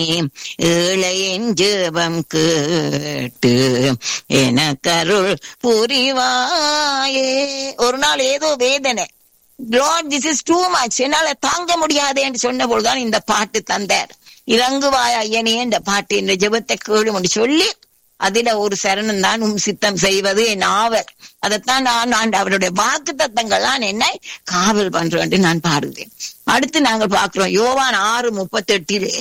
ஏழையின் ஜெபம் கேட்டு எனக்கருள் புரிவாயே ஒரு நாள் ஏதோ வேதனை lord this is too much என்னால தாங்க முடியாது என்று சொன்ன பொழுதுதான் இந்த பாட்டு தந்தார் இறங்குவாய் ஐயனே இந்த பாட்டு இந்த ஜெபத்தை கேளும் என்று சொல்லி அதுல ஒரு சரணம் தான் உம் சித்தம் செய்வது என் ஆவல் அதைத்தான் நான் நான் அவருடைய வாக்கு தத்தங்கள்லாம் என்னை காவல் பண்றேன் நான் பாடுகிறேன் அடுத்து நாங்கள் பார்க்கிறோம் யோவான் ஆறு முப்பத்தி எட்டிலே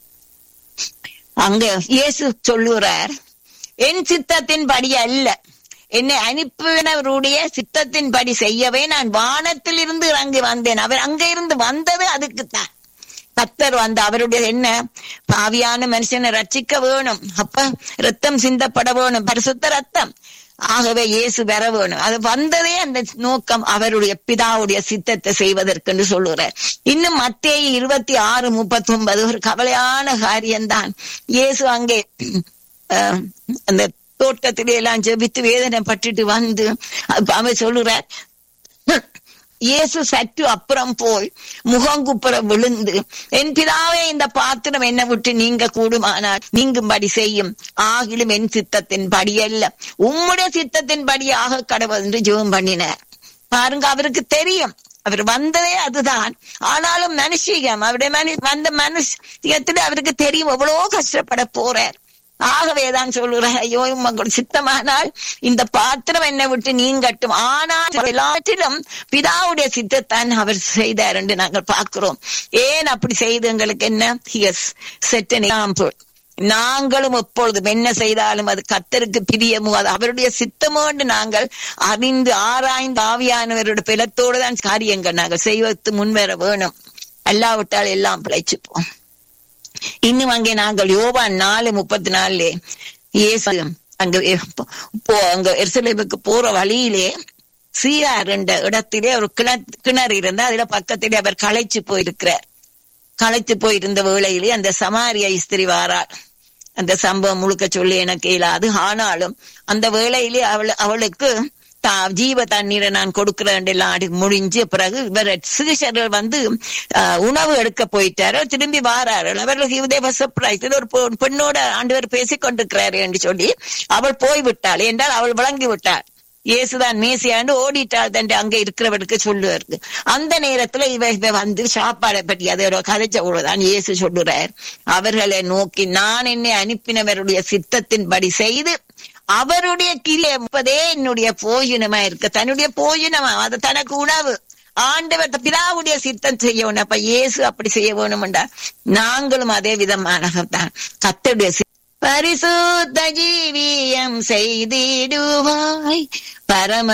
அங்க இயேசு சொல்லுறார் என் சித்தத்தின் படி அல்ல என்னை அனுப்பினவருடைய சித்தத்தின் படி செய்யவே நான் வானத்தில் இருந்து இறங்கி வந்தேன் அவர் அங்க இருந்து வந்தது அதுக்குத்தான் கத்தர் வந்து அவருடைய என்ன பாவியான மனுஷனை ரட்சிக்க வேணும் அப்ப ரத்தம் சிந்தப்பட வேணும் பரிசுத்த ரத்தம் ஆகவே இயேசு பெற வேணும் அது வந்ததே அந்த நோக்கம் அவருடைய பிதாவுடைய சித்தத்தை செய்வதற்கு சொல்லுறார் இன்னும் மத்தேயு இருபத்தி ஆறு முப்பத்தி ஒன்பது ஒரு கவலையான காரியம்தான் இயேசு அங்கே அஹ், அந்த தோட்டத்திலே எல்லாம் ஜெபித்து வேதனை பட்டுட்டு வந்து அப்ப அவர் சொல்லுறார் இயேசு சற்று அப்புறம் போய் முகங்குப்புற விழுந்து என் பிதாவே இந்த பாத்திரம் என்ன விட்டு நீங்க கூடுமானால் நீங்கும்படி செய்யும் ஆகிலும் என் சித்தத்தின் படியல்ல உம்முடைய சித்தத்தின் படியாக கடவுள் என்று ஜெபம் பண்ணினார் பாருங்க அவருக்கு தெரியும் அவர் வந்ததே அதுதான் ஆனாலும் மனுஷிகம் அவருடைய மனு வந்த மனுஷத்துல அவருக்கு தெரியும் எவ்வளவோ கஷ்டப்பட போறார் ஆகவேதான் சொல்லுறேன் ஐயோ உங்கள் சித்தமானால் இந்த பாத்திரம் என்னை விட்டு நீங்கட்டும் ஆனால் எல்லாற்றிலும் பிதாவுடைய சித்தத்தான் அவர் செய்தார் என்று நாங்கள் பார்க்கிறோம் ஏன் அப்படி செய்து எங்களுக்கு என்ன ஹியஸ் செட் எக்ஸாம்பிள் நாங்களும் எப்பொழுதும் என்ன செய்தாலும் அது கத்தருக்கு பிரியமோ அது அவருடைய சித்தமோ என்று நாங்கள் அறிந்து ஆராய்ந்து ஆவியானவருடைய பிலத்தோடு தான் காரியங்கள் நாங்கள் செய்வதற்கு முன்வர வேணும் அல்லாவிட்டால் எல்லாம் பிழைச்சுப்போம் இன்னும் அங்கே நாங்கள் யோவான் நாலு முப்பத்தி நாலுல இயேசு அங்க போ- போ அங்க எருசலேமுக்கு போற வழியிலே சீரார் என்ற இடத்திலே ஒரு கிண- கிணறு இருந்தா அதுல பக்கத்திலே அவர் களைச்சு போயிருக்கிறார் களைத்து போயிருந்த வேளையிலே அந்த சமாரிய ஸ்திரி வாராள் அந்த சம்பவம் முழுக்க சொல்லி எனக்கு இயலாது ஆனாலும் அந்த வேளையிலே அவள் அவளுக்கு தா- ஜீவ தண்ணீரை நான் கொடுக்கிறேன் எல்லாம் அடி முடிஞ்சு பிறகு இவர் சிகிச்சர்கள் வந்து ஆஹ், உணவு எடுக்க போயிட்டாரு திரும்பி வாரார்கள் அவர்கள் தேவ சர்ப்ரைஸ் ஒரு பெ- பெண்ணோட ஆண்டவர் பேசிக் கொண்டிருக்கிறாரு என்று சொல்லி அவள் போய் விட்டாள் என்றால் அவள் விளங்கி விட்டாள் இயேசுதான் மேசியாண்டு ஓடிட்டாள் தண்டு அங்க இருக்கிறவருக்கு சொல்லுவாரு அந்த நேரத்துல இவ இவ வந்து சாப்பாடை பற்றி அதோட கதைச்ச தான் இயேசு சொல்லுறார் அவர்களை நோக்கி நான் என்னை அனுப்பினவருடைய சித்தத்தின்படி செய்து அவருடைய கிரியை முப்பதே என்னுடைய போஜனமா இருக்கு தன்னுடைய போஜனமா அது தனக்கு உணவு ஆண்டவர் பிதாவுடைய சித்தம் செய்யணும் அப்ப இயேசு அப்படி செய்ய வேணும்டா நாங்களும் அதே விதமானதான் கத்தருடைய சி- பரிசுத்த ஜீவியம் செய்திடுவாய் பரம